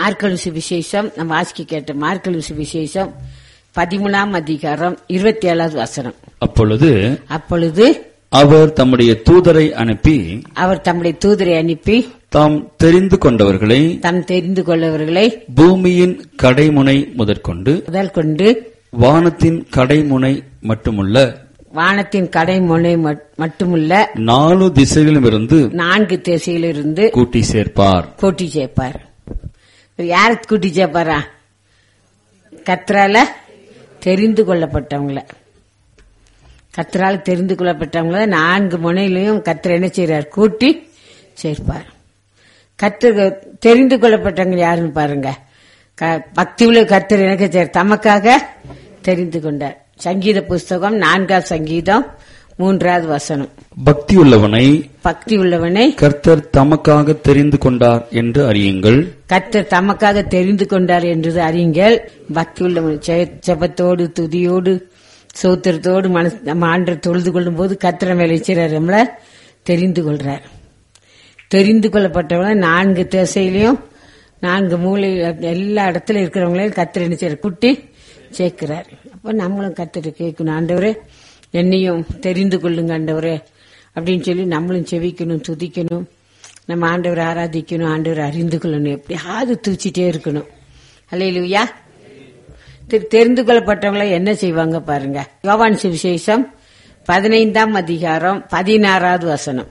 மார்க்கல் சுவிசேஷம் நம்ம வாசிக்க கேட்ட மார்க்கல் சுவிசேஷம் பதிமூணாம் அதிகாரம் இருபத்தி ஏழாவது வசனம் அப்பொழுது அப்பொழுது அவர் தம்முடைய தூதரை அனுப்பி அவர் தம்முடைய தூதரை அனுப்பி தாம் தெரிந்து கொண்டவர்களை தம் தெரிந்து கொள்ளவர்களை பூமியின் கடைமுனை முதற்கொண்டு முதல் கொண்டு வானத்தின் கடைமுனை மட்டுமுள்ள வானத்தின் கடை முனை மட்- மட்டுமல்ல நாலு திசைகளிலுமிருந்து நான்கு திசையிலிருந்து கூட்டி சேர்ப்பார் கூட்டி சேர்ப்பார் யாருக்கு கூட்டி சேர்ப்பாரா கத்ரால தெரிந்து கொள்ளப்பட்டவங்கள கத்ரால தெரிந்து கொள்ளப்பட்டவங்கள நான்கு முனையிலையும் கத்திர என்ன செய்றார் கூட்டி சேர்ப்பார் கத்து தெரிந்து கொள்ளப்பட்டவங்க யாருன்னு பாருங்க க- பக்தி உள்ள கத்தர் எனக்கு செய்றார். தமக்காக தெரிந்து கொண்டார் சங்கீத புஸ்தகம் நான்காவது சங்கீதம் மூன்றாவது வசனம் பக்தியுள்ளவனை பக்தி உள்ளவனை கர்த்தர் தமக்காக தெரிந்து கொண்டார் என்று அறியுங்கள் கர்த்தர் தமக்காக தெரிந்து கொண்டார் என்றது அறியுங்கள் பக்தி உள்ளவன் ஜெய- ஜெபத்தோடு துதியோடு சோத்திரத்தோடு மனசு நம்ம ஆண்டரை தொழுது கொள்ளும் போது கத்திர மேலைச்சிறார் நம்மள தெரிந்து கொள்றார் தெரிந்து கொள்ளப்பட்டவங்க நான்கு திசையிலையும் நான்கு மூலை எல்லா இடத்துல இருக்கிறவங்களையும் கத்திர என்ன செய்யறார் குட்டி சேர்க்கிறார் அப்ப நம்மளும் கத்திர கேட்கணும் ஆண்டவரே என்னையும் தெரிந்து கொள்ளுங்க ஆண்டவரே அப்படின்னு சொல்லி நம்மளும் செவிக்கணும் துதிக்கணும் நம்ம ஆண்டவரை ஆராதிக்கணும் ஆண்டவரை அறிந்து கொள்ளணும் எப்படியாவது தூச்சிட்டே இருக்கணும் அல்லையிலுயா தெரிந்து கொள்ளப்பட்டவங்கள என்ன செய்வாங்க பாருங்க யோவான் சுவிசேஷம் பதினைந்தாம் அதிகாரம் பதினாறாவது வசனம்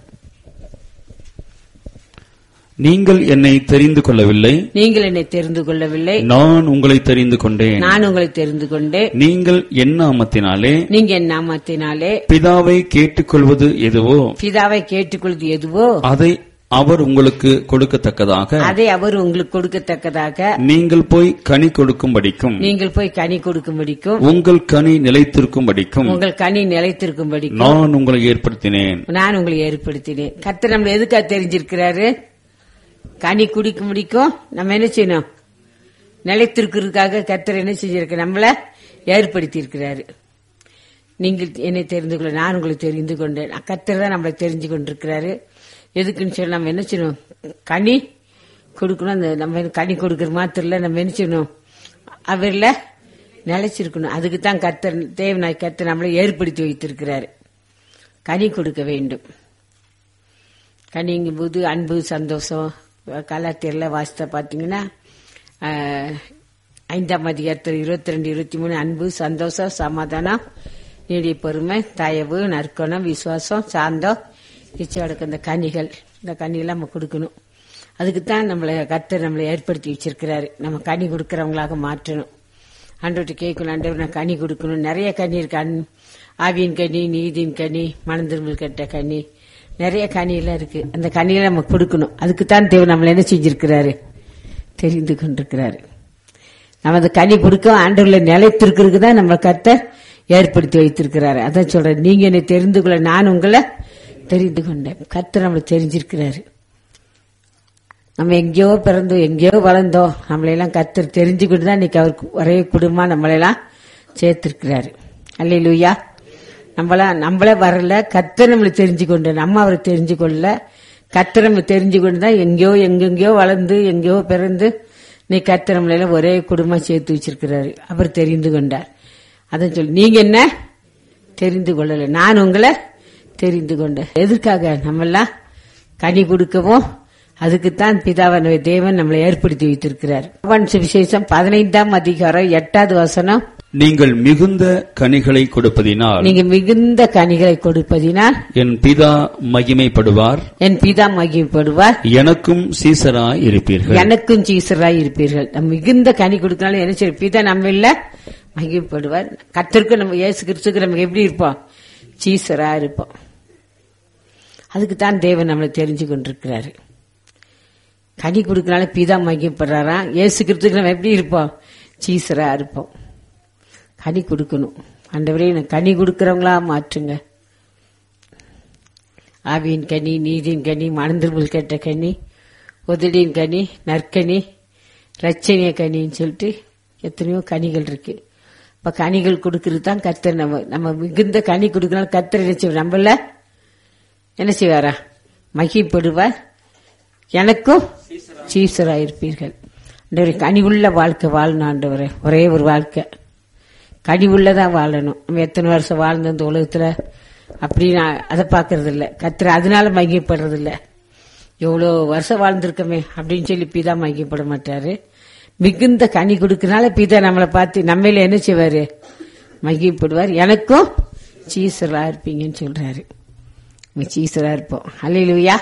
நீங்கள் என்னை தெரிந்து கொள்ளவில்லை நீங்கள் என்னை தெரிந்து கொள்ளவில்லை நான் உங்களை தெரிந்து கொண்டேன் நான் உங்களை தெரிந்து கொண்டேன் நீங்கள் என் நாமத்தினாலே நீங்க என் நாமத்தினாலே பிதாவை கேட்டுக்கொள்வது எதுவோ பிதாவை கேட்டுக்கொள்வது எதுவோ அதை அவர் உங்களுக்கு கொடுக்கத்தக்கதாக அதை அவர் உங்களுக்கு கொடுக்கத்தக்கதாக நீங்கள் போய் கனி கொடுக்கும்படிக்கும் நீங்கள் போய் கனி கொடுக்கும்படிக்கும் உங்கள் கனி நிலைத்திருக்கும்படிக்கும் உங்கள் கனி நிலைத்திருக்கும்படிக்கும் நான் உங்களை ஏற்படுத்தினேன் நான் உங்களை ஏற்படுத்தினேன் கர்த்தர் நம்மள எதுக்காக தெரிஞ்சிருக்கிறாரு கனி குடிக்க முடிக்கும் நம்ம என்ன செய்யணும் நிலைத்திருக்கிறதுக்காக கர்த்தர் என்ன செஞ்சிருக்க நம்மள ஏற்படுத்தி இருக்கிறாரு நீங்கள் என்னை தெரிந்து கொள்ள நான் உங்களை தெரிந்து கொண்டேன் கர்த்தர் தான் நம்மளை தெரிஞ்சு கொண்டிருக்கிறாரு எதுக்குன்னு சொல்லி நம்ம என்ன செய்யணும் கனி கொடுக்கணும் அந்த நம்ம கனி கொடுக்கற மாத்திரல நம்ம என்ன செய்யணும் அவர்ல நிலைச்சிருக்கணும் அதுக்கு தான் கர்த்தர் தேவனாய் கர்த்தர் நம்மளை ஏற்படுத்தி வைத்திருக்கிறாரு கனி கொடுக்க வேண்டும் கனிங்கும் போது அன்பு சந்தோஷம் கலாத்தியர்ல வாசித்த பாத்தீங்கன்னா ஆஹ், ஐந்தாம் அதிகாரத்தில் இருபத்தி ரெண்டு இருபத்தி மூணு அன்பு சந்தோஷம் சமாதானம் நீடிய பொறுமை தயவு நற்குணம் விசுவாசம் சாந்தம் இச்சையோடக்கு இந்த கனிகள் இந்த கனிகள் நம்ம கொடுக்கணும் அதுக்கு தான் நம்மளை கர்த்தர் நம்மளை ஏற்படுத்தி வச்சிருக்கிறாரு நம்ம கனி கொடுக்கறவங்களாக மாற்றணும் ஆண்டவர்கிட்ட கேட்கணும் ஆண்டவர் நான் கனி கொடுக்கணும் நிறைய கனி இருக்கு அன்- ஆவியின் கனி நீதியின் கனி மனந்திருமல் கட்ட கனி நிறைய கனியெல்லாம் இருக்கு அந்த கனியை நம்ம கொடுக்கணும் அதுக்கு தான் தேவன் நம்மளை என்ன செஞ்சிருக்கிறாரு தெரிந்து கொண்டிருக்கிறாரு நம்ம அந்த கனி கொடுக்க ஆண்டவர்ல நிலைத்திருக்கிறதுக்கு தான் நம்ம கர்த்தர் ஏற்படுத்தி வைத்திருக்கிறாரு அதான் சொல்றேன் நீங்க என்னை தெரிந்து கொள்ள நான் உங்களை தெரிந்து கொண்டேன் கர்த்தர் நம்மளை தெரிஞ்சிருக்கிறாரு நம்ம எங்கேயோ பிறந்தோம் எங்கேயோ வளர்ந்தோம் நம்மளையெல்லாம் கர்த்தர் தெரிஞ்சுக்கிட்டு தான் இன்னைக்கு அவர் ஒரே குடும்பமா நம்மளையெல்லாம் சேர்த்திருக்கிறாரு அல்லையிலுயா நம்மளா நம்மளே வரல கர்த்தர் நம்மளை தெரிஞ்சு கொண்டு நம்ம அவரை தெரிஞ்சு கொள்ளல கர்த்தர் நம்ம தெரிஞ்சு கொண்டு தான் எங்கேயோ எங்கெங்கேயோ வளர்ந்து எங்கேயோ பிறந்து நீ கர்த்தர் நம்மளையெல்லாம் ஒரே குடும்பமா சேர்த்து வச்சிருக்கிறாரு அவர் தெரிந்து கொண்டார் அதான் சொல்லி நீங்க என்ன தெரிந்து கொள்ளல நான் உங்களை தெரிந்து கொண்டேன் எதற்காக நம்மெல்லாம் கனி கொடுக்கவும் அதுக்குத்தான் பிதாவன் தேவன் நம்மளை ஏற்படுத்தி வைத்திருக்கிறார் யோவான் சுவிசேஷம் பதினைந்தாம் அதிகாரம் எட்டாவது வசனம் நீங்கள் மிகுந்த கனிகளை கொடுப்பதினால் நீங்க மிகுந்த கனிகளை கொடுப்பதினால் என் பிதா மகிமைப்படுவார் என் பிதா மகிழ்ப்படுவார் எனக்கும் சீசராய் இருப்பீர்கள் எனக்கும் சீசராய் இருப்பீர்கள் நம்ம மிகுந்த கனி கொடுக்கனாலும் என்ன சரி பிதா நம்ம இல்ல மகிழ்ப்படுவார் கர்த்தருக்கு நம்ம இயேசு கிறிஸ்துக்கு நம்ம எப்படி இருப்போம் சீசரா இருப்போம் அதுக்கு தான் தேவன் நம்மளை தெரிஞ்சு கொண்டிருக்கிறாரு கனி கொடுக்கனால பிதா மகிழ்ப்படுறாராம் இயேசு கிறிஸ்துக்கு நம்ம எப்படி இருப்போம் சீசரா இருப்போம் கனி கொடுக்கணும் ஆண்டவரே எனக்கு கனி கொடுக்கறவங்களா மாற்றுங்க ஆவியின் கனி நீதியின் கனி மணந்திருமல் கேட்ட கனி உதடியின் கனி நற்கனி ரச்சனிய கனின்னு சொல்லிட்டு எத்தனையோ கனிகள் இருக்கு இப்ப கனிகள் கொடுக்கறது தான் கர்த்தர் நம்ம நம்ம மிகுந்த கனி கொடுக்கறனால கர்த்தர் என்ன செய்வார் நம்மள என்ன செய்வாரா மகிப்படுவார் எனக்கும் சீசராயிருப்பீர்கள் ஆண்டவரே கனிவுள்ள வாழ்க்கை வாழணும் ஆண்டவரே ஒரே ஒரு வாழ்க்கை கனிவுள்ளதா வாழணும் நம்ம எத்தனை வருஷம் வாழ்ந்த இந்த உலகத்துல அப்படி நான் அதை பாக்குறது இல்ல கத்துற அதனால மகிழ்ப்படுறது இல்ல எவ்வளோ வருஷம் வாழ்ந்திருக்கமே அப்படின்னு சொல்லி பிதா மகிழ்ப்பட மாட்டாரு மிகுந்த கனி கொடுக்கறனால பிதா நம்மளை பார்த்து நம்மள என்ன செய்வாரு மகிழ்ப்படுவார் எனக்கும் சீசரா இருப்பீங்கன்னு சொல்றாரு நம்ம சீசரா இருப்போம் அல்லையா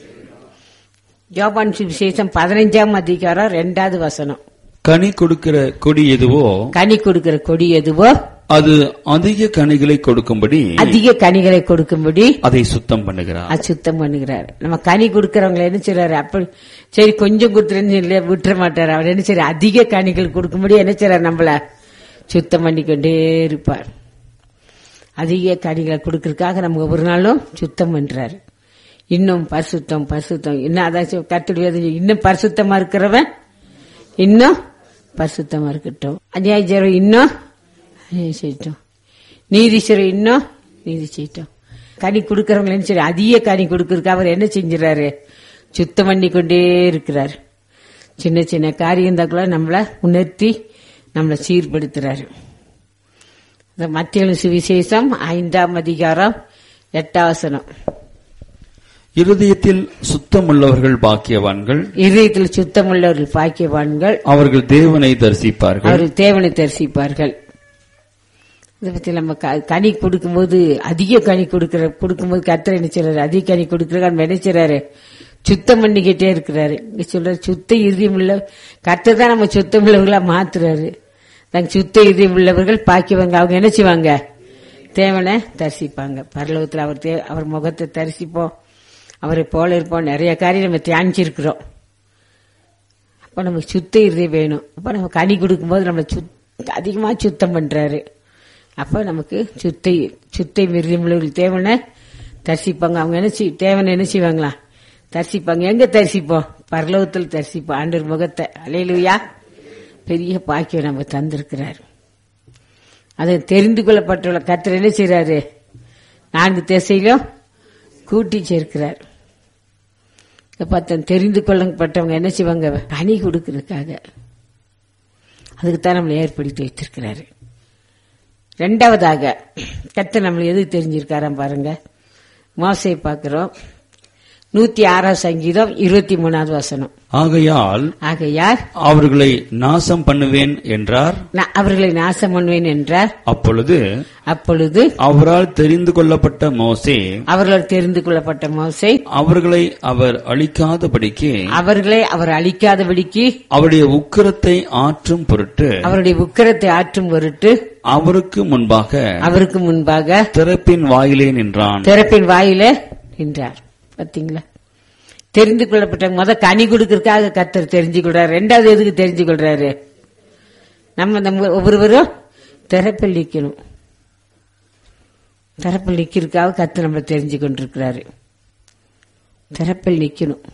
யோபான் சுவிசேஷம் பதினஞ்சாம் அதிகாரம் ரெண்டாவது வசனம் கனி கொடுக்கிற கொடி எதுவோ கனி கொடுக்கிற கொடி எதுவோ அது அதிக கனிகளை கொடுக்கும்படி அதிக கனிகளை கொடுக்கும்படி அதை சுத்தம் பண்ணுகிறார் அது சுத்தம் பண்ணுகிறார் நம்ம கனி கொடுக்கறவங்களை என்ன செய்றாரு அப்படி சரி கொஞ்சம் கொடுத்துருன்னு சொல்லி விட்டுற மாட்டாரு அவர் என்ன சரி அதிக கனிகள் கொடுக்கும்படி என்ன செய்றாரு நம்மள சுத்தம் பண்ணிக்கொண்டே இருப்பார் அதிக கனிகளை கொடுக்கறதுக்காக நம்ம ஒவ்வொரு நாளும் சுத்தம் பண்றாரு இன்னும் பரிசுத்தம் பரிசுத்தம் இன்னும் அதான் கத்துடைய இன்னும் பரிசுத்தமா இருக்கிறவன் இன்னும் பரிசுத்தமா இருக்கட்டும் அநியாயஜரம் இன்னும் அநியாயம் செய்யட்டும் நீதிஸ்வரம் இன்னும் நீதி செய்யட்டும் கனி கொடுக்கறவங்க என்ன சரி அதிக கனி கொடுக்கறதுக்கு அவர் என்ன செஞ்சுறாரு சுத்தம் பண்ணி கொண்டே இருக்கிறார் சின்ன சின்ன காரியம் தான் கூட நம்மள உணர்த்தி நம்மளை சீர்படுத்துறாரு இந்த மத்திய சுவிசேஷம் ஐந்தாம் அதிகாரம் எட்டாவசனம் இருதயத்தில் சுத்தமுள்ளவர்கள் பாக்கியவான்கள் இதயத்தில் சுத்தமுள்ளவர்கள் பாக்கியவான்கள் அவர்கள் தேவனை தரிசிப்பார்கள் அவர்கள் தேவனை தரிசிப்பார்கள் இதை பத்தி நம்ம க- கனி கொடுக்கும்போது அதிக கனி கொடுக்கிற கொடுக்கும்போது கத்திர நினைச்சாரு அதிக கனி கொடுக்கிற நம்ம நினைச்சாரு சுத்தம் பண்ணிக்கிட்டே இருக்கிறாரு இங்க சொல்றாரு சுத்த இதயம் உள்ள கர்த்தர் தான் நம்ம சுத்தம் உள்ளவர்களா மாத்துறாரு நாங்க சுத்த இதயம் உள்ளவர்கள் பாக்கியவங்க அவங்க என்ன செய்வாங்க தேவனை தரிசிப்பாங்க பரலோகத்தில் அவர் தே- அவர் முகத்தை தரிசிப்போம் அவரை போல இருப்போம் நிறைய காரியம் நம்ம தியானிச்சிருக்கிறோம் அப்ப நமக்கு சுத்த இருதயம் வேணும் அப்ப நம்ம கனி கொடுக்கும்போது நம்ம சுத் அதிகமா சுத்தம் பண்றாரு அப்ப நமக்கு சுத்தை சுத்தை விரும்புள்ளவர்கள் தேவனை தரிசிப்பாங்க அவங்க என்ன செய் தேவனை என்ன செய்வாங்களா தரிசிப்பாங்க எங்க தரிசிப்போம் பரலோகத்தில் தரிசிப்போம் ஆண்டவர் முகத்தை அலையிலுயா பெரிய பாக்கியம் நம்ம தந்திருக்கிறார் அதை தெரிந்து கொள்ளப்பட்டுள்ள கர்த்தர் என்ன செய்றாரு நான்கு திசையிலும் கூட்டி சேர்க்கிறார் பார்த்தா தெரிந்து கொள்ளப்பட்டவங்க என்ன செய்வாங்க கனி கொடுக்கறதுக்காக அதுக்கு தான் நம்மளை ஏற்படுத்தி வைத்திருக்கிறாரு ரெண்டாவதாக கர்த்தர் நம்மளை எது தெரிஞ்சிருக்காராம் பாருங்க மோசையை பார்க்கிறோம் நூத்தி ஆறாம் சங்கீதம் இருபத்தி மூணாவது வசனம் ஆகையால் ஆகையார் அவர்களை நாசம் பண்ணுவேன் என்றார் நான் அவர்களை நாசம் பண்ணுவேன் என்றார் அப்பொழுது அப்பொழுது அவரால் தெரிந்து கொள்ளப்பட்ட மோசே அவர்களால் தெரிந்து கொள்ளப்பட்ட மோசை அவர்களை அவர் அழிக்காதபடிக்கு அவர்களை அவர் அழிக்காதபடிக்கு அவருடைய உக்கிரத்தை ஆற்றும் பொருட்டு அவருடைய உக்கிரத்தை ஆற்றும் பொருட்டு அவருக்கு முன்பாக அவருக்கு முன்பாக திறப்பின் வாயிலே நின்றான் திறப்பின் வாயில நின்றார் பாத்தீங்களா தெரிந்து கொள்ளப்பட்ட முத கனி கொடுக்கறதுக்காக கத்தர் தெரிஞ்சு கொள்றாரு ரெண்டாவது எதுக்கு தெரிஞ்சு கொள்றாரு நம்ம நம்ம ஒவ்வொருவரும் திறப்பில் நிக்கணும் திறப்பில் நிக்கிறதுக்காக கத்து நம்மளை தெரிஞ்சு கொண்டிருக்கிறாரு திறப்பில் நிக்கணும்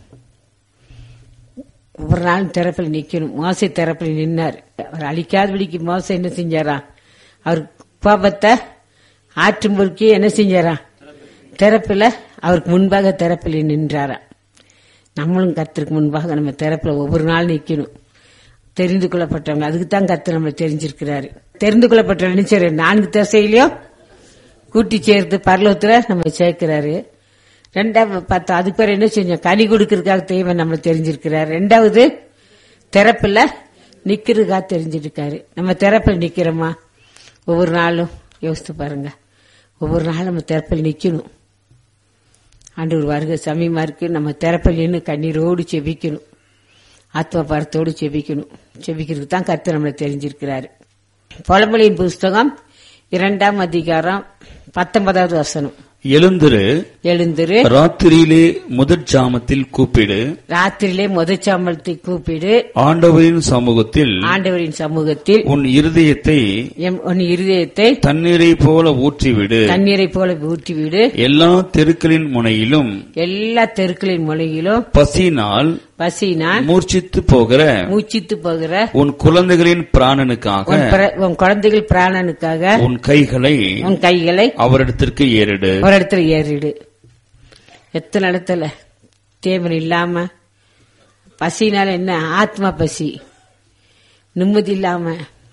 ஒவ்வொரு நாளும் திறப்பில் நிக்கணும் மோசை திறப்பில் நின்னார் அவர் அழிக்காதபடிக்கு மோசை என்ன செஞ்சாராம் அவர் கோபத்தை ஆற்றும் பொறுக்கி என்ன செஞ்சாராம் திறப்பில் அவருக்கு முன்பாக திறப்பில் நின்றாராம் நம்மளும் கத்திற்கு முன்பாக நம்ம திறப்புல ஒவ்வொரு நாள் நிக்கணும் தெரிந்து கொள்ளப்பட்டவங்க அதுக்கு தான் கத்து நம்ம தெரிஞ்சிருக்கிறாரு தெரிந்து கொள்ளப்பட்ட நினைச்சாரு நான்கு திசையிலையும் கூட்டி சேர்த்து பரலோகத்துல நம்ம சேர்க்கிறாரு ரெண்டாவது பார்த்தா அதுக்கு பேர் என்ன செஞ்சோம் கனி கொடுக்கறதுக்காக தெய்வம் நம்மளை தெரிஞ்சிருக்கிறாரு ரெண்டாவது திறப்புல நிக்கிறதுக்காக தெரிஞ்சிருக்காரு நம்ம திறப்பில் நிக்கிறோமா ஒவ்வொரு நாளும் யோசித்து பாருங்க ஒவ்வொரு நாளும் நம்ம திறப்பில் நிக்கணும் ஆண்டவர் வருகை சமயமா இருக்கு நம்ம திறப்பில் நின்று கண்ணீரோடு செபிக்கணும் ஆத்ம பாரத்தோடு செபிக்கணும் செபிக்கிறதுக்கு தான் கத்து நம்மளை தெரிஞ்சிருக்கிறாரு பழமொழியின் புஸ்தகம் இரண்டாம் அதிகாரம் பத்தொன்பதாவது வசனம் எழுந்திரு எழுந்திரு ராத்திரியிலே முதற் ஜாமத்தில் கூப்பிடு ராத்திரியிலே முதச்சாமலத்தை கூப்பிடு ஆண்டவரின் சமூகத்தில் ஆண்டவரின் சமூகத்தில் உன் இருதயத்தை எம் உன் இருதயத்தை தண்ணீரை போல ஊற்றிவிடு தண்ணீரை போல ஊற்றிவிடு எல்லா தெருக்களின் முனையிலும் எல்லா தெருக்களின் மொழியிலும் பசியினால் பசினால் மூர்ச்சித்து போகிற மூச்சித்து போகிற உன் குழந்தைகளின் பிராணனுக்காக உன் பிர- உன் குழந்தைகள் பிராணனுக்காக உன் கைகளை உன் கைகளை அவரிடத்திற்கு ஏறிடு ஒரு இடத்துல ஏறிடு எத்தனை இடத்துல தேவன் இல்லாம பசினால என்ன ஆத்மா பசி நிம்மதி இல்லாம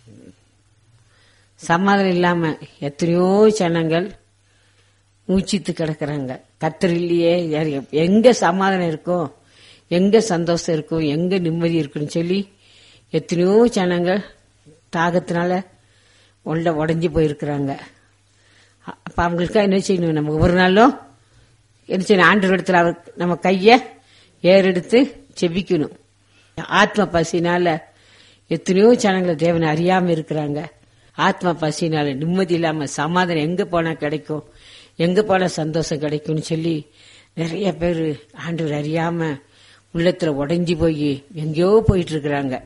சமாதானம் இல்லாம எத்தனையோ ஜனங்கள் மூச்சித்து கிடக்குறாங்க கத்தர் இல்லையே யார் எப்- எங்க சமாதானம் இருக்கும் எங்க சந்தோஷம் இருக்கும் எங்க நிம்மதி இருக்குன்னு சொல்லி எத்தனையோ ஜனங்கள் தாகத்தினால உள்ள உடஞ்சி போயிருக்கிறாங்க அ- அப்ப அவங்களுக்கா என்ன செய்யணும் நம்ம ஒரு நாளும் என்ன செய்யணும் ஆண்டு இடத்துல அவர் நம்ம கைய ஏறெடுத்து செபிக்கணும் ஆத்ம பசினால எத்தனையோ ஜனங்களை தேவனை அறியாம இருக்கிறாங்க ஆத்ம பசினால நிம்மதி இல்லாம சமாதானம் எங்க போனா கிடைக்கும் எங்க போனா சந்தோஷம் கிடைக்கும்னு சொல்லி நிறைய பேர் ஆண்டவர் அறியாம உள்ளத்துல உடைஞ்சு போய் எங்கேயோ போயிட்டு இருக்கிறாங்க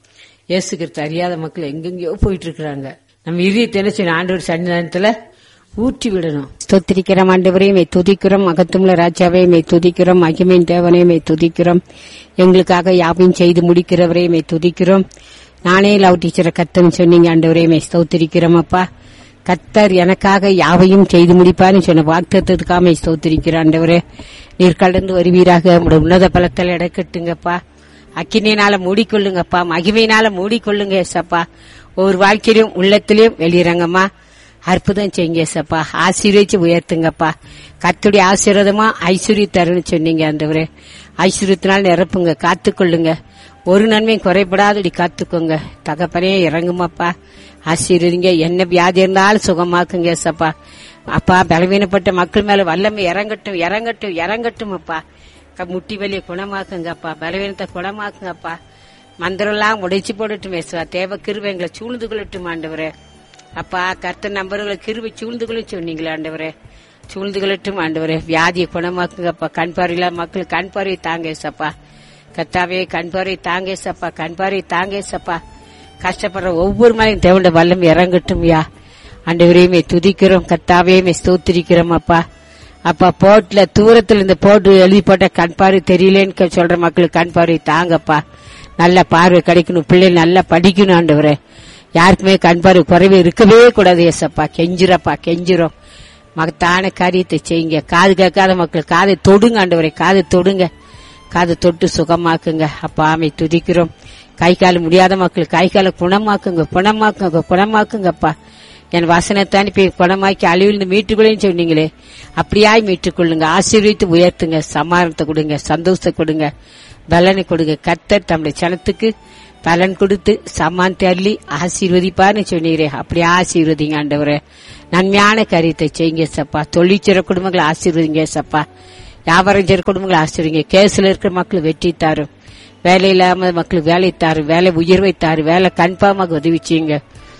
இயேசு கிறிஸ்து அறியாத மக்கள் எங்கெங்கயோ போயிட்டு இருக்கிறாங்க நம்ம இறுதியத்தை என்ன செய்யணும் ஆண்டவர் சன்னிதானத்துல ஊற்றி விடணும் ஸ்தோத்திரிக்கிறோம் ஆண்டவரே மே துதிக்கிறோம் மகத்துவமுள்ள ராஜாவே மே துதிக்கிறோம் மகிமையின் தேவனே மே துதிக்கிறோம் எங்களுக்காக யாவையும் செய்து முடிக்கிறவரே மே துதிக்கிறோம் நானே லவ் டீச்சரை கத்தன்னு சொன்னீங்க ஆண்டவரே மே ஸ்தோத்திரிக்கிறோம் அப்பா கத்தர் எனக்காக யாவையும் செய்து முடிப்பார்னு சொன்ன வாக்குத்தத்துக்காக மே ஸ்தோத்திரிக்கிறோம் ஆண்டவரே நீர் கடந்து வருவீராக உங்களுடைய உன்னத பலத்தில் இடக்கட்டுங்கப்பா அக்கினியினால மூடிக்கொள்ளுங்கப்பா மகிமையினால மூடிக்கொள்ளுங்க ஏசப்பா ஒவ்வொரு வாழ்க்கையிலும் உள்ளத்திலும் வெளியிறங்கம்மா அற்புதம் செய்யுங்க ஏசப்பா ஆசீர்வதிச்சு உயர்த்துங்கப்பா கத்துடைய ஆசீர்வாதமா ஐஸ்வர்யம் தருன்னு சொன்னீங்க ஆண்டவரே ஐஸ்வர்யத்தினால் நிரப்புங்க காத்துக்கொள்ளுங்க ஒரு நன்மையும் குறைபடாதடி காத்துக்கோங்க தகப்பனே இறங்குமாப்பா ஆசீர்வதிங்க என்ன வியாதி இருந்தாலும் சுகமாக்குங்க ஏசப்பா அப்பா பலவீனப்பட்ட மக்கள் மேல வல்லமை இறங்கட்டும் இறங்கட்டும் இறங்கட்டும் அப்பா க- முட்டி வலியை குணமாக்குங்கப்பா பலவீனத்தை குணமாக்குங்கப்பா மந்திரம்லாம் உடைச்சு போடட்டும் ஏசுவா தேவ கிருவை எங்களை சூழ்ந்து கொள்ளட்டும் ஆண்டவரே அப்பா கர்த்த நம்பர்களை கிருவை சூழ்ந்து கொள்ள சொன்னீங்களே ஆண்டவரே சூழ்ந்து கொள்ளட்டும் ஆண்டவரே வியாதியை குணமாக்குங்கப்பா கண் பார்வையில மக்கள் கண் பார்வை தாங்க ஏசப்பா கத்தாவே கண் பார்வை தாங்க ஏசப்பா கண் பார்வை தாங்க ஏசப்பா கஷ்டப்படுற ஒவ்வொரு மலையும் தேவண்ட வல்லம் இறங்கட்டும் யா ஆண்டவரையுமே துதிக்கிறோம் கத்தாவையுமே ஸ்தோத்திரிக்கிறோம் அப்பா அப்பா போட்ல தூரத்துல இந்த போட்டு எழுதி போட்ட கண் பார்வை தெரியலேன்னு சொல்ற மக்களுக்கு கண் பார்வை தாங்கப்பா நல்ல பார்வை கிடைக்கணும் பிள்ளைகள் நல்லா படிக்கணும் ஆண்டவரே யாருக்குமே கண் பார்வை குறைவு இருக்கவே கூடாது ஏசப்பா கெஞ்சிரப்பா கெஞ்சிரும் மகத்தான காரியத்தை செய்யுங்க காது கேட்காத மக்கள் காதை தொடுங்க ஆண்டவரே காதை தொடுங்க காதை தொட்டு சுகமாக்குங்க அப்பா ஆமை துதிக்கிறோம் கை கால் முடியாத மக்கள் கை காலை குணமாக்குங்க குணமாக்குங்க குணமாக்குங்கப்பா என் வசனத்தை அனுப்பி குணமாக்கி அழிவிலிருந்து மீட்டுக்கொள்ளுன்னு சொன்னீங்களே அப்படியாய் மீட்டுக்கொள்ளுங்க ஆசீர்வித்து உயர்த்துங்க சமாதானத்தை கொடுங்க சந்தோஷத்தை கொடுங்க பலனை கொடுங்க கத்தர் தம்முடைய சனத்துக்கு பலன் கொடுத்து சமானத்தை அள்ளி ஆசீர்வதிப்பார்னு சொன்னீரே அப்படியே ஆசீர்வதிங்க ஆண்டவரே நன்மையான காரியத்தை செய்யுங்க சப்பா தொழிற்சிற குடும்பங்களை ஆசீர்வதிங்க சப்பா வியாபாரம் செய்யற குடும்பங்களை ஆசீர்வதிங்க கேஸ்ல இருக்கிற மக்கள் வெற்றி தாரும் வேலை இல்லாம மக்களுக்கு வேலை தாரு வேலை உயர்வை தாரு வேலை கன்ஃபார்மாக உதவி செய்யுங்க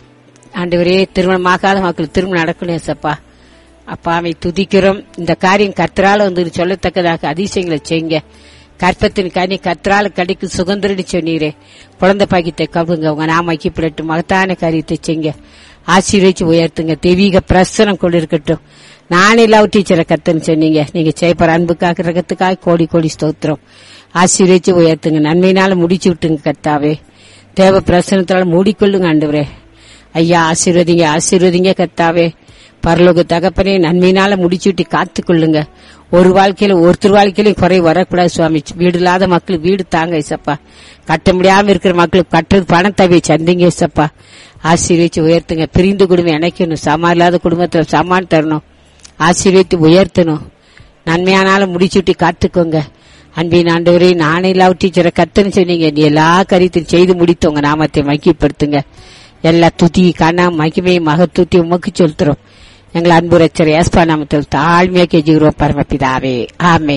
ஆண்டவரே திருமணமாகாத மக்கள் திருமணம் நடக்கணும் சப்பா அப்பா அவை துதிக்கிறோம் இந்த காரியம் கர்த்தரால வந்து சொல்லத்தக்கதாக அதிசயங்களை செய்யுங்க கற்பத்தின் கனி கர்த்தரால கிடைக்கும் சுதந்திரன்னு சொன்னீரே குழந்தை பாக்கியத்தை கவுங்க உங்க நாம ஐக்கியப்படட்டும் மகத்தான காரியத்தை செய்யுங்க ஆசீர்வதிச்சு உயர்த்துங்க தெய்வீக பிரசனம் கொண்டு இருக்கட்டும் நானே லவ் டீச்சரை கத்துன்னு சொன்னீங்க நீங்க செய்யப்படுற அன்புக்காக ரகத்துக்காக கோடி கோடி ஸ்தோத்திரம் ஆசீர்வதிச்சு உயர்த்துங்க நன்மையினால முடிச்சு விட்டுங்க கர்த்தாவே தேவ பிரசனத்தால மூடிக்கொள்ளுங்க ஆண்டவரே ஐயா ஆசீர்வதிங்க ஆசீர்வதிங்க கர்த்தாவே பரலோக தகப்பனே நன்மையினால முடிச்சுட்டு காத்துக்கொள்ளுங்க ஒரு வாழ்க்கையில ஒருத்தர் வாழ்க்கையிலும் குறை வரக்கூடாது சுவாமி வீடு இல்லாத மக்கள் வீடு தாங்க இசப்பா கட்ட முடியாம இருக்கிற மக்களுக்கு கட்டுறது பணத்தவியை சந்திங்க இசப்பா ஆசீர்வதிச்சு உயர்த்துங்க பிரிந்து குடும்பம் இணைக்கணும் சமா இல்லாத குடும்பத்துல சமான் தரணும் ஆசீர்வதித்து உயர்த்தணும் நன்மையானாலும் முடிச்சுட்டு காத்துக்கோங்க அன்பின் ஆண்டவரே நானே இல்லாத டீச்சரை கத்துன்னு சொன்னீங்க நீ எல்லா காரியத்தையும் செய்து முடித்து உங்க நாமத்தை மகிப்படுத்துங்க எல்லா துதி கனா மகிமை மகத்துத்தி உமக்கு செலுத்துறோம் எங்கள் அன்பு ரச்சர் ஏஸ்பா நாமத்தில் தாழ்மையா கெஞ்சுகிறோம் பரமபிதாவே ஆமே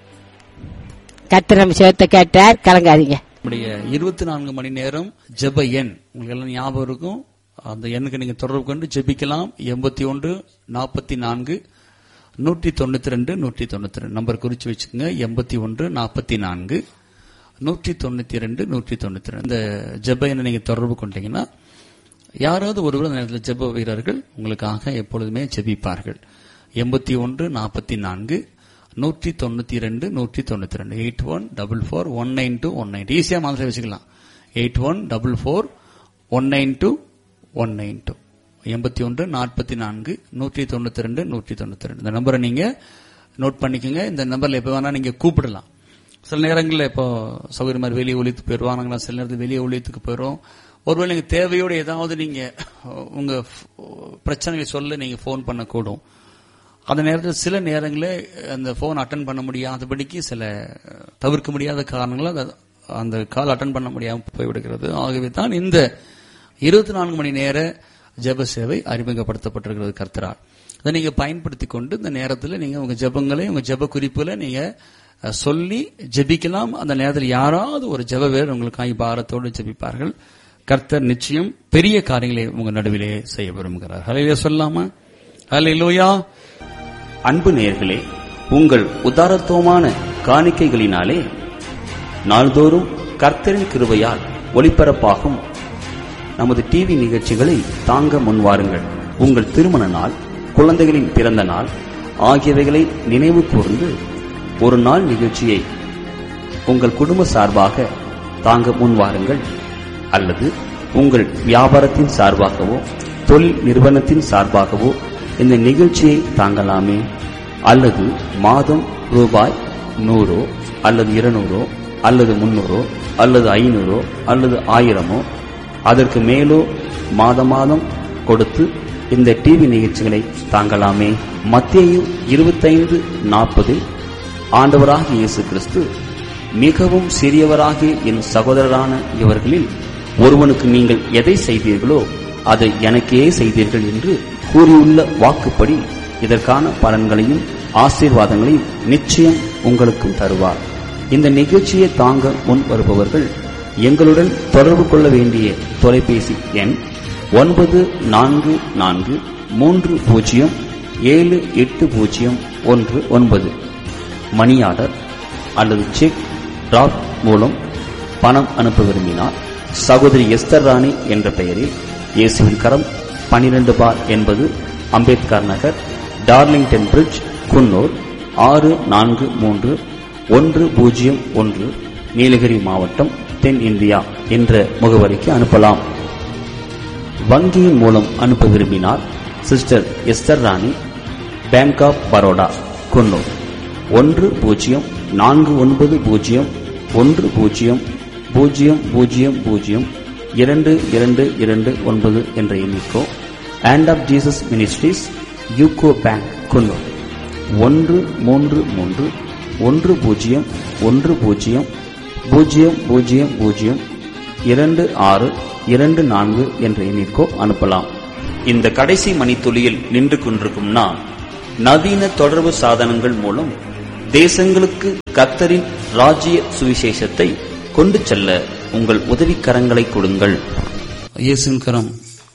கத்திர நம்ம சேர்த்த கேட்டார் கலங்காதீங்க நம்முடைய இருபத்தி நான்கு மணி நேரம் ஜெப எண் உங்களுக்கு எல்லாம் ஞாபகம் இருக்கும் அந்த எண்ணுக்கு நீங்க தொடர்பு கொண்டு ஜெபிக்கலாம் எண்பத்தி ஒன்று நாற்பத்தி நான்கு நூற்றி தொண்ணூத்தி ரெண்டு நூற்றி தொண்ணூத்தி ரெண்டு நம்பர் குறிச்சு வச்சுக்கோங்க எண்பத்தி ஒன்று நாற்பத்தி நான்கு நூற்றி தொண்ணூத்தி ரெண்டு நூற்றி தொண்ணூத்தி ரெண்டு இந்த ஜெப எண்ணை நீங்க தொடர்பு கொண்டீங்கன்னா யாராவது ஒருவர் அந்த நேரத்தில் ஜெப வீரர்கள் உங்களுக்காக எப்பொழுதுமே ஜெபிப்பார்கள் எண்பத்தி ஒன்று நாற்பத்தி நான்கு நூற்றி தொண்ணூத்தி ரெண்டு நூற்றி தொண்ணூத்தி ரெண்டு eight one double four one nine two one nine ஈஸியா மாதிரி வச்சுக்கலாம் eight one double four one nine two one nine two எண்பத்தி ஒன்று நாற்பத்தி நான்கு நூற்றி தொண்ணூத்தி ரெண்டு நூற்றி தொண்ணூத்தி ரெண்டு இந்த நம்பரை நீங்க நோட் பண்ணிக்கோங்க இந்த நம்பர்ல எப்ப வேணா நீங்க கூப்பிடலாம் சில நேரங்களில் இப்போ சௌகரியமாக வெளியே ஒழித்து போயிடுவாங்க சில நேரத்தில் வெளியே ஒழித்துக்கு போயிடும் ஒருவேளை நீங்க தேவையோடு ஏதாவது நீங்க உங்க பிரச்சனைகளை சொல்ல நீங்க ஃபோன் பண்ணக்கூடும் அந்த நேரத்தில் சில நேரங்களில் அந்த ஃபோன் அட்டன் பண்ண முடியாதபடிக்கு சில தவிர்க்க முடியாத காரணங்களால் அது- அந்த கால் அட்டன் பண்ண முடியாமல் போய்விடுகிறது ஆகவே தான் இந்த இருபத்தி நான்கு மணி நேர ஜெப சேவை அறிமுகப்படுத்தப்பட்டிருக்கிறது கர்த்தரால் அதை நீங்க பயன்படுத்தி கொண்டு இந்த நேரத்தில் நீங்க உங்க ஜெபங்களை உங்க ஜெப குறிப்புகளை நீங்க அஹ், சொல்லி ஜெபிக்கலாம் அந்த நேரத்தில் யாராவது ஒரு ஜெப வேறு உங்களுக்காக பாரத்தோடு ஜெபிப்பார்கள் கர்த்தர் நிச்சயம் பெரிய காரியங்களை உங்க நடுவிலே செய்ய விரும்புகிறார் ஹலையில சொல்லாமா ஹலையிலோயா அன்பு நேயர்களே உங்கள் உதாரத்துவமான காணிக்கைகளினாலே நாள்தோறும் கர்த்தரின் கிருபையால் ஒளிபரப்பாகும் நமது டிவி நிகழ்ச்சிகளை தாங்க முன்வாருங்கள் உங்கள் திருமண நாள் குழந்தைகளின் பிறந்த நாள் ஆகியவைகளை நினைவு கூர்ந்து ஒரு நாள் நிகழ்ச்சியை உங்கள் குடும்ப சார்பாக தாங்க முன்வாருங்கள் அல்லது உங்கள் வியாபாரத்தின் சார்பாகவோ தொழில் நிறுவனத்தின் சார்பாகவோ இந்த நிகழ்ச்சியை தாங்கலாமே அல்லது மாதம் ரூபாய் நூறோ அல்லது இருநூறோ அல்லது முன்னூறோ அல்லது ஐநூறோ அல்லது ஆயிரமோ அதற்கு மேலோ மாத மாதம் கொடுத்து இந்த டிவி நிகழ்ச்சிகளை தாங்கலாமே மத்தேயு இருபத்தைந்து நாற்பதில் ஆண்டவராகிய இயேசு கிறிஸ்து மிகவும் சிறியவராகிய என் சகோதரரான இவர்களில் ஒருவனுக்கு நீங்கள் எதை செய்தீர்களோ அதை எனக்கே செய்தீர்கள் என்று கூறியுள்ள வாக்குப்படி இதற்கான பலன்களையும் ஆசீர்வாதங்களையும் நிச்சயம் உங்களுக்கும் தருவார் இந்த நிகழ்ச்சியை தாங்க முன் வருபவர்கள் எங்களுடன் தொடர்பு கொள்ள வேண்டிய தொலைபேசி எண் ஒன்பது நான்கு நான்கு மூன்று பூஜ்ஜியம் ஏழு எட்டு பூஜ்ஜியம் ஒன்று ஒன்பது மணி ஆர்டர் அல்லது செக் டிராப் மூலம் பணம் அனுப்ப விரும்பினார் சகோதரி எஸ்தர் ராணி என்ற பெயரில் இயேசுவின் கரம் பனிரெண்டு பார் என்பது அம்பேத்கர் நகர் டார்லிங்டன் பிரிட்ஜ் குன்னூர் ஆறு நான்கு மூன்று ஒன்று பூஜ்ஜியம் ஒன்று நீலகிரி மாவட்டம் தென் இந்தியா என்ற முகவரிக்கு அனுப்பலாம் வங்கியின் மூலம் அனுப்ப விரும்பினால் sister Esther Rani bank of Baroda Coonoor ஒன்று பூஜ்ஜியம் நான்கு ஒன்பது பூஜ்ஜியம் ஒன்று பூஜ்ஜியம் பூஜ்ஜியம் பூஜ்ஜியம் பூஜ்ஜியம் இரண்டு இரண்டு இரண்டு ஒன்பது என்ற எண்ணிக்கோ and of Jesus ministries UCO bank Coonoor ஒன்று மூன்று மூன்று ஒன்று பூஜ்ஜியம் ஒன்று பூஜ்ஜியம் பூஜ்ஜியம் பூஜ்ஜியம் பூஜ்ஜியம் இரண்டு ஆறு இரண்டு நான்கு என்ற எண்ணிற்கோ அனுப்பலாம் இந்த கடைசி மணித்துளியில் நின்று கொண்டிருக்கும் நான் நவீன தொடர்பு சாதனங்கள் மூலம் தேசங்களுக்கு கத்தரின் ராஜ்ய சுவிசேஷத்தை கொண்டு செல்ல உங்கள் உதவிக்கரங்களை கொடுங்கள் இயேசுவின் கரம்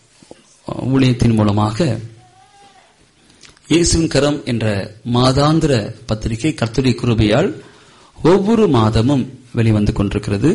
ஊழியத்தின் மூலமாக இயேசுவின் கரம் என்ற மாதாந்திர பத்திரிகை கர்த்தருடைய கிருபையால் ஒவ்வொரு மாதமும் வெளிவந்து கொண்டிருக்கிறது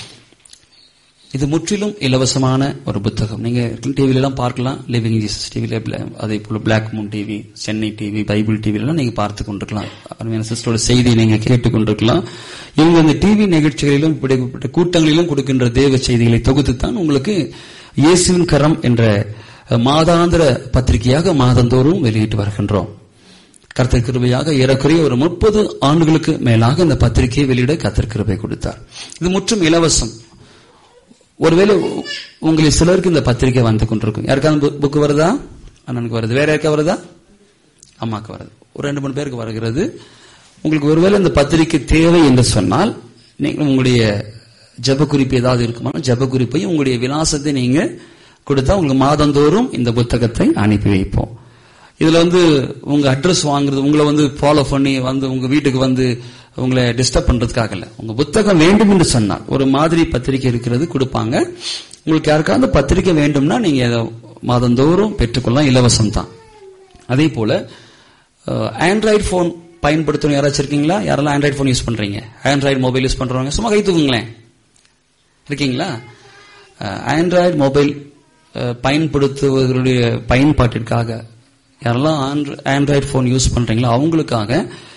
இது முற்றிலும் இலவசமான ஒரு புத்தகம் நீங்க டிவில எல்லாம் பார்க்கலாம் லிவிங் ஜீசஸ் டிவில அதே போல black moon TV Chennai TV Bible TV எல்லாம் நீங்க பார்த்து கொண்டிருக்கலாம் அருமையான சிஸ்டரோட செய்தியை நீங்க கேட்டுக் கொண்டிருக்கலாம் இவங்க இந்த டிவி நிகழ்ச்சிகளிலும் இப்படிப்பட்ட கூட்டங்களிலும் கொடுக்கின்ற தேவ செய்திகளை தொகுத்து தான் உங்களுக்கு இயேசுவின் கரம் என்ற மாதாந்திர பத்திரிகையாக மாதந்தோறும் வெளியிட்டு வருகின்றோம் கர்த்தர் கிருபையாக ஏறக்குறைய ஒரு முப்பது ஆண்டுகளுக்கு மேலாக இந்த பத்திரிகையை வெளியிட கர்த்தர் கிருபை கொடுத்தார் இது முற்றும் இலவசம் ஒருவேளை உங்களில் சிலருக்கு இந்த பத்திரிகை வந்து கொண்டிருக்கும் யாருக்காவது புக்கு வருதா அண்ணனுக்கு வருது வேற யாருக்கா வருதா அம்மாக்கு வருது ஒரு ரெண்டு மூணு பேருக்கு வருகிறது உங்களுக்கு ஒருவேளை இந்த பத்திரிகை தேவை என்று சொன்னால் நீங்கள் உங்களுடைய ஜப குறிப்பு ஏதாவது இருக்குமா ஜப குறிப்பையும் உங்களுடைய விலாசத்தை நீங்க கொடுத்தா உங்களுக்கு மாதந்தோறும் இந்த புத்தகத்தை அனுப்பி வைப்போம் இதுல வந்து உங்க அட்ரஸ் வாங்குறது உங்களை வந்து ஃபாலோ பண்ணி வந்து உங்க வீட்டுக்கு வந்து உங்களை டிஸ்டர்ப் பண்றதுக்காக இல்ல உங்க புத்தகம் வேண்டும் என்று சொன்னால் ஒரு மாதிரி பத்திரிகை இருக்கிறது கொடுப்பாங்க உங்களுக்கு யாருக்காவது பத்திரிகை வேண்டும்னா நீங்க மாதந்தோறும் பெற்றுக்கொள்ளலாம் இலவசம் தான் அதே போல ஆண்ட்ராய்டு போன் பயன்படுத்தணும் யாராச்சும் இருக்கீங்களா யாரெல்லாம் ஆண்ட்ராய்டு போன் யூஸ் பண்றீங்க ஆண்ட்ராய்டு மொபைல் யூஸ் பண்றவங்க சும்மா கை தூக்குங்களேன் இருக்கீங்களா ஆண்ட்ராய்டு மொபைல் பயன்படுத்துவதனுடைய பயன்பாட்டிற்காக யாரெல்லாம் ஆண்ட்ராய்டு போன் யூஸ் பண்றீங்களோ அவங்களுக்காக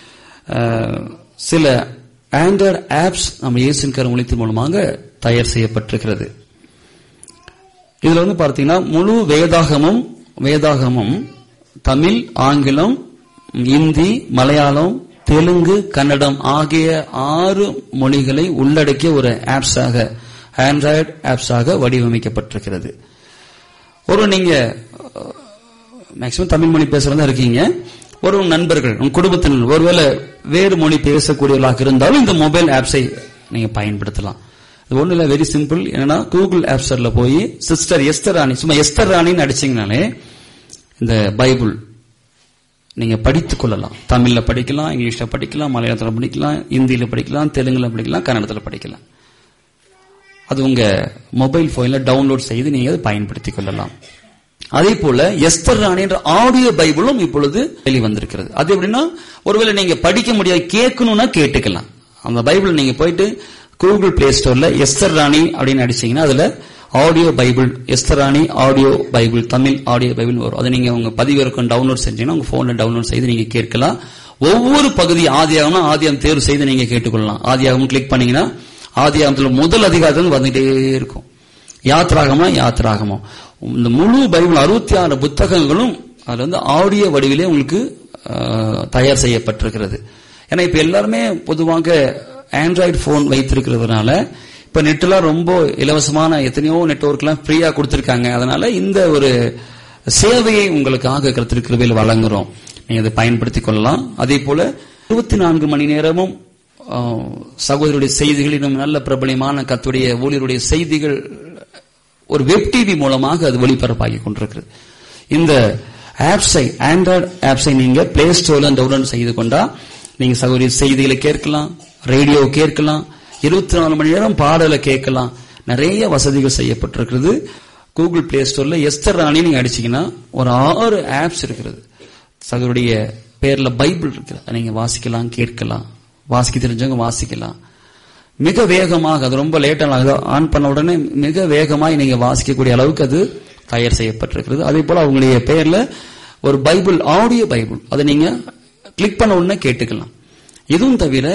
சில ஆண்ட்ராய்டு ஆப்ஸ் நம்ம இயேசின் கருமொழித்தின் மூலமாக தயார் செய்யப்பட்டிருக்கிறது இதுல வந்து பார்த்தீங்கன்னா முழு வேதாகமும் வேதாகமும் தமிழ் ஆங்கிலம் இந்தி மலையாளம் தெலுங்கு கன்னடம் ஆகிய ஆறு மொழிகளை உள்ளடக்கிய ஒரு ஆப்ஸாக ஆண்ட்ராய்டு ஆப்ஸாக வடிவமைக்கப்பட்டிருக்கிறது ஒரு நீங்க மேக்சிமம் தமிழ் மொழி பேசுறதா இருக்கீங்க ஒரு உங்க நண்பர்கள் உங்க குடும்பத்தினர் ஒருவேளை வேறு மொழி பேசக்கூடியவர்களாக இருந்தாலும் இந்த மொபைல் ஆப்ஸை நீங்க பயன்படுத்தலாம் இது ஒண்ணு இல்ல வெரி சிம்பிள் என்னன்னா கூகுள் ஆப் ஸ்டோர்ல போய் சிஸ்டர் எஸ்தர் ராணி சும்மா எஸ்தர் ராணின்னு அடிச்சீங்கனாலே இந்த பைபிள் நீங்க படித்துக் கொள்ளலாம் தமிழ்ல படிக்கலாம் இங்கிலீஷ்ல படிக்கலாம் மலையாளத்துல படிக்கலாம் இந்தியில படிக்கலாம் தெலுங்குல படிக்கலாம் கன்னடத்துல படிக்கலாம் அது உங்க மொபைல் போன்ல டவுன்லோட் செய்து நீங்க அதை பயன்படுத்திக் கொள்ளலாம் அதே போல எஸ்தர் ராணி என்ற ஆடியோ பைபிளும் இப்பொழுது வெளிவந்திருக்கிறது அது எப்படின்னா ஒருவேளை நீங்க படிக்க முடியாது கேட்கணும்னா கேட்டுக்கலாம் அந்த பைபிள் நீங்க போயிட்டு கூகுள் பிளே ஸ்டோர்ல எஸ்தர் ராணி அப்படின்னு அடிச்சீங்கன்னா அதுல audio Bible Esther Rani audio Bible Tamil audio Bible வரும் அதை நீங்க உங்க பதிவிறக்கம் டவுன்லோட் செஞ்சீங்கன்னா உங்க போன்ல டவுன்லோட் செய்து நீங்க கேட்கலாம் ஒவ்வொரு பகுதி ஆதியாகம்னா ஆதியாகம் தேர்வு செய்து நீங்க கேட்டுக்கொள்ளலாம் ஆதியாகம் கிளிக் பண்ணீங்கன்னா ஆதியாகத்துல முதல் அதிகாரத்தில் வந்துட்டே இருக்கும் யாத்ராகமா யாத்ராகமா இந்த முழு பைபிள் அறுபத்தி ஆறு புத்தகங்களும் அதுல வந்து ஆடியோ வடிவிலே உங்களுக்கு ஆஹ், தயார் செய்யப்பட்டிருக்கிறது ஏன்னா இப்ப எல்லாருமே பொதுவாக ஆண்ட்ராய்டு போன் வைத்திருக்கிறதுனால இப்ப நெட்லாம் ரொம்ப இலவசமான எத்தனையோ நெட்வொர்க்லாம் ஃப்ரீயா கொடுத்திருக்காங்க அதனால இந்த ஒரு சேவையை உங்களுக்காக கருத்திருக்கிறவையில் வழங்குறோம் நீங்க அதை பயன்படுத்திக் கொள்ளலாம் அதே போல இருபத்தி நான்கு மணி நேரமும் ஆஹ், சகோதரருடைய செய்திகள் இன்னும் நல்ல பிரபலியமான கத்துடைய ஊழியருடைய செய்திகள் ஒரு வெப் டிவி மூலமாக அது ஒளிபரப்பாகி கொண்டிருக்கிறது இந்த ஆப்ஸை ஆண்ட்ராய்டு ஆப்ஸை நீங்க பிளே ஸ்டோர்ல டவுன்லோட் செய்து கொண்டா நீங்க சகோதரி செய்திகளை கேட்கலாம் ரேடியோ கேட்கலாம் இருபத்தி நாலு மணி நேரம் பாடலை கேட்கலாம் நிறைய வசதிகள் செய்யப்பட்டிருக்கிறது கூகுள் பிளே ஸ்டோர்ல எஸ்தர் ராணி நீங்க அடிச்சீங்கன்னா ஒரு ஆறு ஆப்ஸ் இருக்கிறது சகோதரிய பேர்ல பைபிள் இருக்குது அதை நீங்க வாசிக்கலாம் கேட்கலாம் வாசிக்க தெரிஞ்சவங்க வாசிக்கலாம் மிக வேகமாக அது ரொம்ப லேட்டாக ஆன் பண்ண உடனே மிக வேகமாக நீங்க வாசிக்கக்கூடிய அளவுக்கு அது தயார் செய்யப்பட்டிருக்கிறது அதே போல அவங்களுடைய பெயர்ல ஒரு பைபிள் ஆடியோ பைபிள் அதை நீங்க கிளிக் பண்ண உடனே கேட்டுக்கலாம் இதுவும் தவிர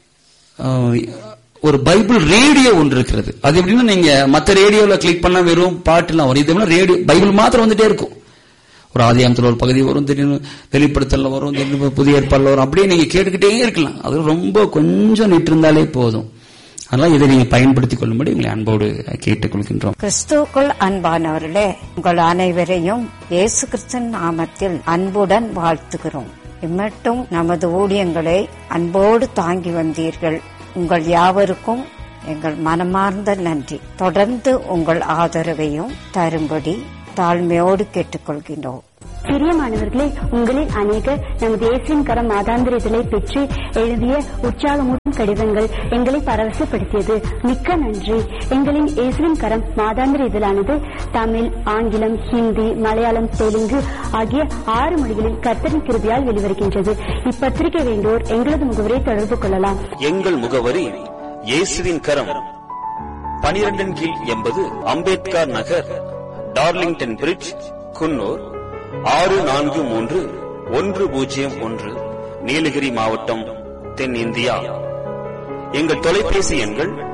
அஹ், ஒரு பைபிள் ரேடியோ ஒன்று இருக்கிறது அது எப்படின்னா நீங்க மத்த ரேடியோல கிளிக் பண்ணா வெறும் பாட்டுலாம் வரும் இது ரேடியோ பைபிள் மாத்திரம் வந்துட்டே இருக்கும் ஒரு ஆதியாமத்தில் ஒரு பகுதி வரும் திடீர்னு வெளிப்படுத்தல வரும் திடீர்னு புதிய ஏற்பாடுல வரும் அப்படியே நீங்க கேட்டுக்கிட்டே இருக்கலாம் அது ரொம்ப கொஞ்சம் நிட்டு இருந்தாலே போதும் அதனால இதை நீங்க பயன்படுத்திக் கொள்ளும்படி உங்களை அன்போடு கேட்டுக்கொள்கின்றோம் கிறிஸ்துவுக்குள் அன்பானவர்களே உங்கள் அனைவரையும் இயேசு கிறிஸ்தன் நாமத்தில் அன்புடன் வாழ்த்துகிறோம் இம்மட்டும் நமது ஊழியங்களை அன்போடு தாங்கி வந்தீர்கள் உங்கள் யாவருக்கும் எங்கள் மனமார்ந்த நன்றி தொடர்ந்து உங்கள் ஆதரவையும் தரும்படி தாழ்மையோடு கேட்டுக்கொள்கின்றோம் பிரியமானவர்களே உங்களில் அநேகர் நமது இயேசுவின் கரம் மாதாந்திர இதழை பெற்று எழுதிய உற்சாகமூட்டும் கடிதங்கள் எங்களை பரவசப்படுத்தியது மிக்க நன்றி எங்களின் இயேசுவின் கரம் மாதாந்திர இதழானது தமிழ் ஆங்கிலம் ஹிந்தி மலையாளம் தெலுங்கு ஆகிய ஆறு மொழிகளில் கர்த்தரின் கிருபியால் வெளிவருகின்றது இப்பத்திரிகை வேண்டோர் எங்களது முகவரை தொடர்பு கொள்ளலாம் எங்கள் முகவரி இயேசுவின் கரம் பனிரெண்டின் கீழ் எண்பது அம்பேத்கர் நகர் டார்லிங்டன் பிரிட்ஜ் குன்னூர் ஆறு நான்கு மூன்று ஒன்று பூஜ்ஜியம் ஒன்று நீலகிரி மாவட்டம் தென்னிந்தியா எங்கள் தொலைபேசி எண்கள்